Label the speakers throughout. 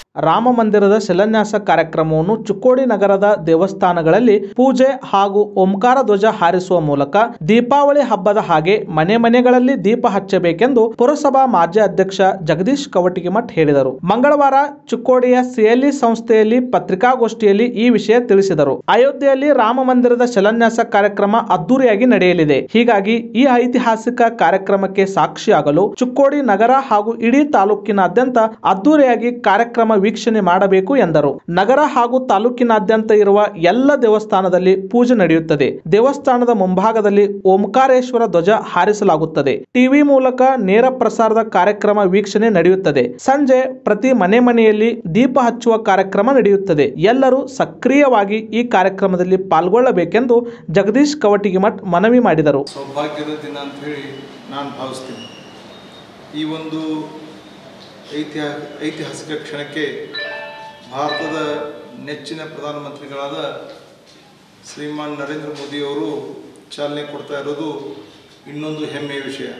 Speaker 1: ರಾಮ ಮಂದಿರದ ಶಿಲಾನ್ಯಾಸ ಕಾರ್ಯಕ್ರಮವನ್ನು ಚಿಕ್ಕೋಡಿ ನಗರದ ದೇವಸ್ಥಾನಗಳಲ್ಲಿ ಪೂಜೆ ಹಾಗೂ ಓಂಕಾರ ಧ್ವಜ ಹಾರಿಸುವ ಮೂಲಕ ದೀಪಾವಳಿ ಹಬ್ಬದ ಹಾಗೆ ಮನೆ ಮನೆಗಳಲ್ಲಿ ದೀಪ ಹಚ್ಚಬೇಕೆಂದು ಪುರಸಭಾ ಮಾಜಿ ಅಧ್ಯಕ್ಷ ಜಗದೀಶ್ ಕವಟಿಗಿಮಠ್ ಹೇಳಿದರು ಮಂಗಳವಾರ ಚಿಕ್ಕೋಡಿಯ ಸಿಎಲ್ಇ ಸಂಸ್ಥೆಯಲ್ಲಿ ಪತ್ರಿಕಾಗೋಷ್ಠಿಯಲ್ಲಿ ಈ ವಿಷಯ ತಿಳಿಸಿದರು ಅಯೋಧ್ಯೆಯಲ್ಲಿ ರಾಮ ಮಂದಿರದ ಶಿಲಾನ್ಯಾಸ ಕಾರ್ಯಕ್ರಮ ಅದ್ದೂರಿಯಾಗಿ ನಡೆಯಲಿದೆ ಹೀಗಾಗಿ ಈ ಐತಿಹಾಸಿಕ ಕಾರ್ಯಕ್ರಮಕ್ಕೆ ಸಾಕ್ಷಿಯಾಗಲು ಚಿಕ್ಕೋಡಿ ನಗರ ಹಾಗೂ ಇಡೀ ತಾಲೂಕಿನಾದ್ಯಂತ ಅದ್ದೂರಿಯಾಗಿ ಕಾರ್ಯಕ್ರಮ ವೀಕ್ಷಣೆ ಮಾಡಬೇಕು ಎಂದರು ನಗರ ಹಾಗೂ ತಾಲೂಕಿನಾದ್ಯಂತ ಇರುವ ಎಲ್ಲ ದೇವಸ್ಥಾನದಲ್ಲಿ ಪೂಜೆ ನಡೆಯುತ್ತದೆ ದೇವಸ್ಥಾನದ ಮುಂಭಾಗದಲ್ಲಿ ಓಂಕಾರೇಶ್ವರ ಧ್ವಜ ಹಾರಿಸಲಾಗುತ್ತದೆ ಟಿವಿ ಮೂಲಕ ನೇರ ಪ್ರಸಾರದ ಕಾರ್ಯಕ್ರಮ ವೀಕ್ಷಣೆ ನಡೆಯುತ್ತದೆ ಸಂಜೆ ಪ್ರತಿ ಮನೆ ಮನೆಯಲ್ಲಿ ದೀಪ ಹಚ್ಚುವ ಕಾರ್ಯಕ್ರಮ ನಡೆಯುತ್ತದೆ ಎಲ್ಲರೂ ಸಕ್ರಿಯವಾಗಿ ಈ ಕಾರ್ಯಕ್ರಮದಲ್ಲಿ ಪಾಲ್ಗೊಳ್ಳಬೇಕೆಂದು ಜಗದೀಶ್ ಕವಟಿಗಿಮಠ್ ಮನವಿ ಮಾಡಿದರು
Speaker 2: ಸೌಭಾಗ್ಯದ ದಿನ ಅಂತ ಹೇಳಿ ನಾನು ಭಾವಿಸ್ತೀನಿ ಈ ಒಂದು ಐತಿಹಾ ಐತಿಹಾಸಿಕ ಕ್ಷಣಕ್ಕೆ ಭಾರತದ ನೆಚ್ಚಿನ ಪ್ರಧಾನಮಂತ್ರಿಗಳಾದ ಶ್ರೀಮಾನ್ ನರೇಂದ್ರ ಮೋದಿಯವರು ಚಾಲನೆ ಕೊಡ್ತಾ ಇರೋದು ಇನ್ನೊಂದು ಹೆಮ್ಮೆಯ ವಿಷಯ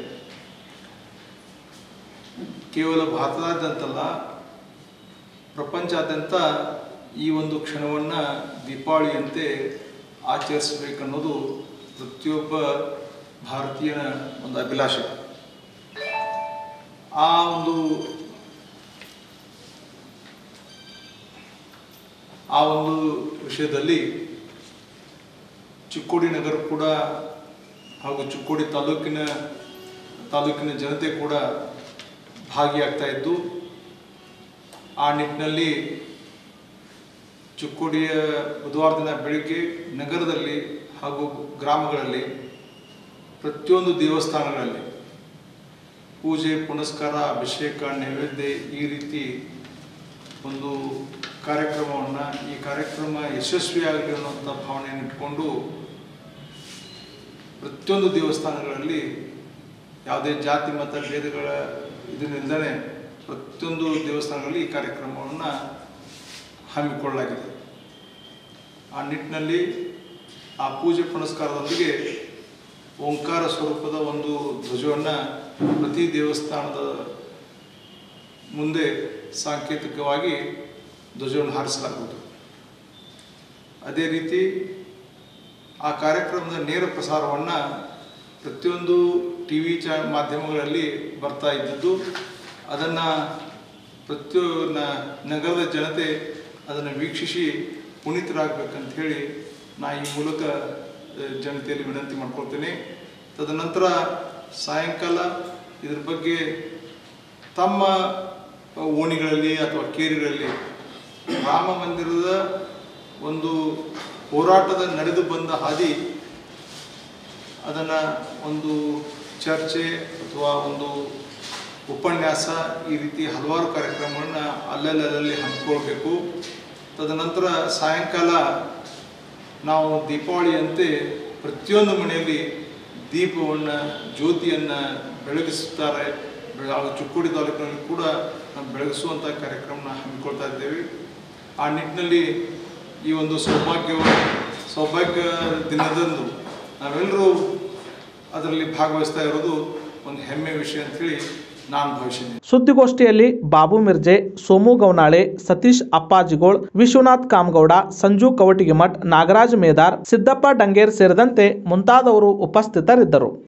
Speaker 2: ಕೇವಲ ಭಾರತದಾದ್ಯಂತಲ್ಲ ಪ್ರಪಂಚಾದ್ಯಂತ ಈ ಒಂದು ಕ್ಷಣವನ್ನು ದೀಪಾವಳಿಯಂತೆ ಆಚರಿಸಬೇಕನ್ನೋದು ಪ್ರತಿಯೊಬ್ಬ ಭಾರತೀಯನ ಒಂದು ಅಭಿಲಾಷೆ ಆ ಒಂದು ಆ ಒಂದು ವಿಷಯದಲ್ಲಿ ಚಿಕ್ಕೋಡಿ ನಗರ ಕೂಡ ಹಾಗೂ ಚಿಕ್ಕೋಡಿ ತಾಲೂಕಿನ ತಾಲೂಕಿನ ಜನತೆ ಕೂಡ ಭಾಗಿಯಾಗ್ತಾ ಇದ್ದು ಆ ನಿಟ್ಟಿನಲ್ಲಿ ಚಿಕ್ಕೋಡಿಯ ಬುಧವಾರ ದಿನ ಬೆಳಿಗ್ಗೆ ನಗರದಲ್ಲಿ ಹಾಗೂ ಗ್ರಾಮಗಳಲ್ಲಿ ಪ್ರತಿಯೊಂದು ದೇವಸ್ಥಾನಗಳಲ್ಲಿ ಪೂಜೆ ಪುನಸ್ಕಾರ ಅಭಿಷೇಕ ನೈವೇದ್ಯ ಈ ರೀತಿ ಒಂದು ಕಾರ್ಯಕ್ರಮವನ್ನು ಈ ಕಾರ್ಯಕ್ರಮ ಯಶಸ್ವಿಯಾಗಲಿ ಅನ್ನುವಂಥ ಭಾವನೆಯನ್ನು ಇಟ್ಕೊಂಡು ಪ್ರತಿಯೊಂದು ದೇವಸ್ಥಾನಗಳಲ್ಲಿ ಯಾವುದೇ ಜಾತಿ ಮತ ಭೇದಗಳ ಇದನ್ನಿಲ್ಲದೆ ಪ್ರತಿಯೊಂದು ದೇವಸ್ಥಾನಗಳಲ್ಲಿ ಈ ಕಾರ್ಯಕ್ರಮವನ್ನು ಹಮ್ಮಿಕೊಳ್ಳಲಾಗಿದೆ ಆ ನಿಟ್ಟಿನಲ್ಲಿ ಆ ಪೂಜೆ ಪುನಸ್ಕಾರದೊಂದಿಗೆ ಓಂಕಾರ ಸ್ವರೂಪದ ಒಂದು ಧ್ವಜವನ್ನು ಪ್ರತಿ ದೇವಸ್ಥಾನದ ಮುಂದೆ ಸಾಂಕೇತಿಕವಾಗಿ ಧ್ವಜವನ್ನು ಹಾರಿಸಲಾಗುವುದು ಅದೇ ರೀತಿ ಆ ಕಾರ್ಯಕ್ರಮದ ನೇರ ಪ್ರಸಾರವನ್ನು ಪ್ರತಿಯೊಂದು ಟಿ ವಿ ಚಾ ಮಾಧ್ಯಮಗಳಲ್ಲಿ ಬರ್ತಾ ಇದ್ದದ್ದು ಅದನ್ನು ಪ್ರತಿಯೊ ನ- ನಗರದ ಜನತೆ ಅದನ್ನು ವೀಕ್ಷಿಸಿ ಪುನೀತರಾಗಬೇಕಂತ ಹೇಳಿ ನಾ ಈ ಮೂಲಕ ಆ, ಜನತೆಯಲ್ಲಿ ವಿನಂತಿ ಮಾಡ್ಕೊಳ್ತೇನೆ ತದನಂತರ ಸಾಯಂಕಾಲ ಇದ್ರ ಬಗ್ಗೆ ತಮ್ಮ ಓಣಿಗಳಲ್ಲಿ ಅಥವಾ ಕೇರಿಗಳಲ್ಲಿ ರಾಮ ಮಂದಿರದ ಒಂದು ಹೋರಾಟದ ನಡೆದು ಬಂದ ಹಾದಿ ಅದನ್ನು ಒಂದು ಚರ್ಚೆ ಅಥವಾ ಒಂದು ಉಪನ್ಯಾಸ ಈ ರೀತಿ ಹಲವಾರು ಕಾರ್ಯಕ್ರಮಗಳನ್ನ ಅಲ್ಲಲ್ಲಲ್ಲಿ ಹಮ್ಮಿಕೊಳ್ಬೇಕು ತದನಂತರ ಸಾಯಂಕಾಲ ನಾವು ದೀಪಾವಳಿಯಂತೆ ಪ್ರತಿಯೊಂದು ಮನೆಯಲ್ಲಿ ದೀಪವನ್ನು ಜ್ಯೋತಿಯನ್ನು ಬೆಳಗಿಸುತ್ತಾರೆ ಬೆಳ- ಹಾಗೂ ಚಿಕ್ಕೋಡಿ ತಾಲೂಕಿನಲ್ಲಿ ಕೂಡ ನಾವು ಬೆಳಗಿಸುವಂಥ ಕಾರ್ಯಕ್ರಮನ ಹಮ್ಮಿಕೊಳ್ತಾ ಇದ್ದೇವೆ ಆ ನಿಟ್ಟಿನಲ್ಲಿ ಈ ಒಂದು ಸೌಭಾಗ್ಯ ಸೌಭಾಗ್ಯ ದಿನದಂದು ನಾವೆಲ್ಲರೂ ಅದರಲ್ಲಿ ಭಾಗವಹಿಸ್ತಾ ಇರೋದು ಒಂದು ಹೆಮ್ಮೆ ವಿಷಯ ಅಂತೇಳಿ ನಾನು ಭಾವಿಸಿದ್ದೀನಿ
Speaker 1: ಸುದ್ದಿಗೋಷ್ಠಿಯಲ್ಲಿ ಬಾಬು ಮಿರ್ಜೆ ಸೋಮು ಗೌನಾಳೆ ಸತೀಶ್ ಅಪ್ಪಾಜಿಗೋಳ್ ವಿಶ್ವನಾಥ್ ಕಾಮಗೌಡ ಸಂಜು ಕವಟಿಗಿಮಠ್ ನಾಗರಾಜ್ ಮೇದಾರ್ ಸಿದ್ದಪ್ಪ ಡಂಗೇರ್ ಸೇರಿದಂತೆ ಮುಂತಾದವರು ಉಪಸ್ಥಿತರಿದ್ದರು